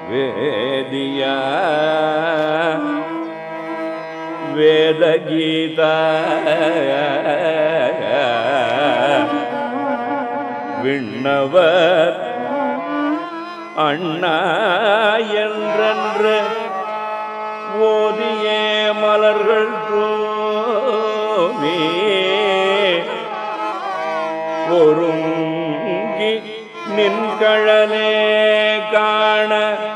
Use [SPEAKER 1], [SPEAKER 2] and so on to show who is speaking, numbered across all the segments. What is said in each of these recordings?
[SPEAKER 1] வேதியா வேதகீதா விண்ணவர் அண்ணா என்றென்று ஓதியே மலர்கள் தூமி ஒருங்கி நின்கழலே காண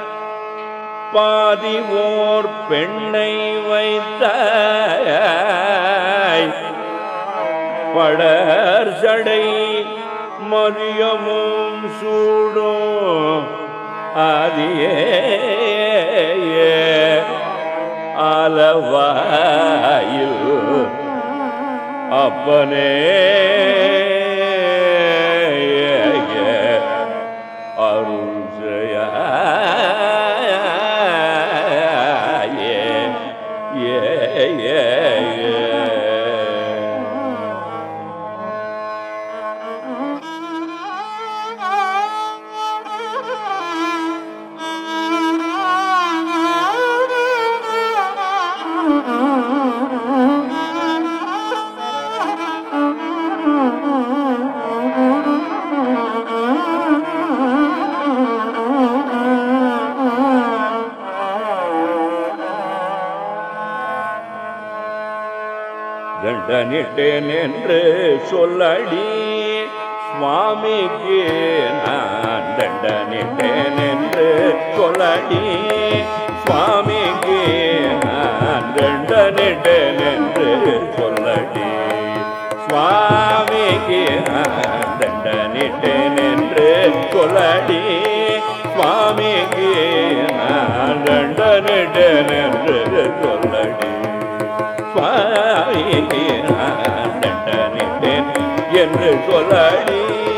[SPEAKER 1] பாதி ஓர் பெண்ணை வைத்த படர் சடை மதியமும் சூடும் ஆதியே ஆலவாயில் அப்பனே அருள் செய்ய ஏ ஏ ஏ தண்டனிட்டேன் என்று சொல்லடி சுவாமிக்கு நான் தண்டனிட்டேன் என்று சொல்லடி சுவாமிக்கு நான் தண்டனிட்டேன் என்று சொல்லடி சுவாமிக்கு நான் தண்டனிட்டேன் என்று சொல்லடி சுவாமிக்கு நான் தண்டனிட்டேன் என்று சொல்லடி சுவாமிக்கு நான் தண்டனிட்டேன் என்று சொல்லடி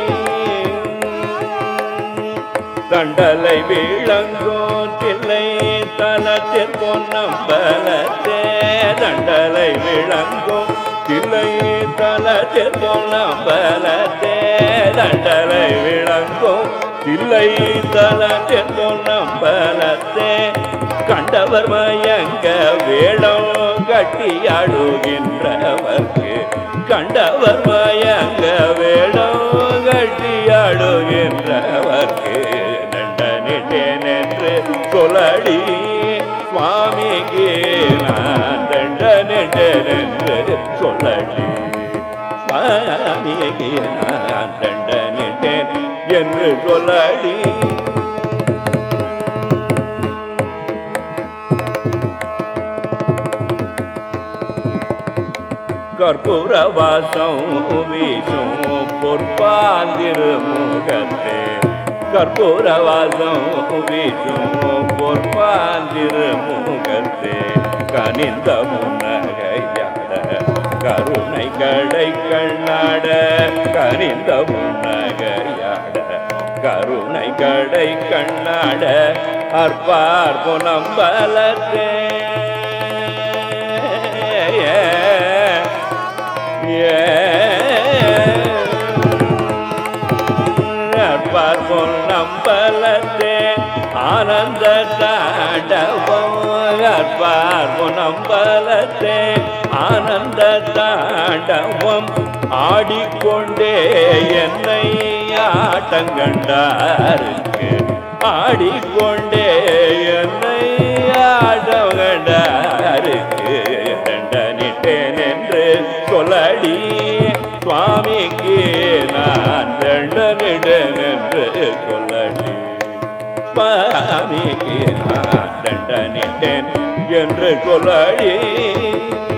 [SPEAKER 1] தண்டலை விளங்கோ தில்லை தலத்தில் பொன்னம்பலத்தே தண்டலை விளங்கோ தில்லை தலத்தில் பொன்னம்பலத்தே தண்டலை விளங்கோ தில்லை தலத்தில் பொன்னம்பலத்தே கண்டவர் மயங்க வேடம் கட்டியாடுகின்றவர்க்கு கண்டவர் மயங்க வேடம் கட்டியாடுகின்றவர்க்கு தண்டனிட்டேன் என்று சொல்லடி சுவாமிக்கு நான் தண்டனிட்டேன் என்று சொல்லடி சுவாமிக்கு நான் தண்டனிட்டேன் என்று சொல்லடி கற்பூர வாசம் வீசும் பொற்பால் திருமுகத்தே கற்பூர வாசம் வீசும் பொற்பால் திருமுகத்தே கனிந்த முன்னகையாட கருணை கடை கண்ணாட கனிந்த முன்னகையாட கருணை கடை கண்ணாட அற்பார் புனம்பலத்தே பார்ப்போம் நம்பலத்தே ஆனந்த தாண்டவம் பார்ப்போம் நம்பலத்தே ஆனந்த தாண்டவம் ஆடிக்கொண்டே என்னை ஆட்டங்கண்டாருக்கு ஆடிக்கொண்டே என்னை ஆட்டங்கண்டாருக்கு தண்டனிட்டேன் என்று சொல்லடி சுவாமிக்கு நான் தண்டனிட்டேன் என்று சொல்லடி சுவாமிக்கு நான் தண்டனிட்டேன் என்று சொல்லடி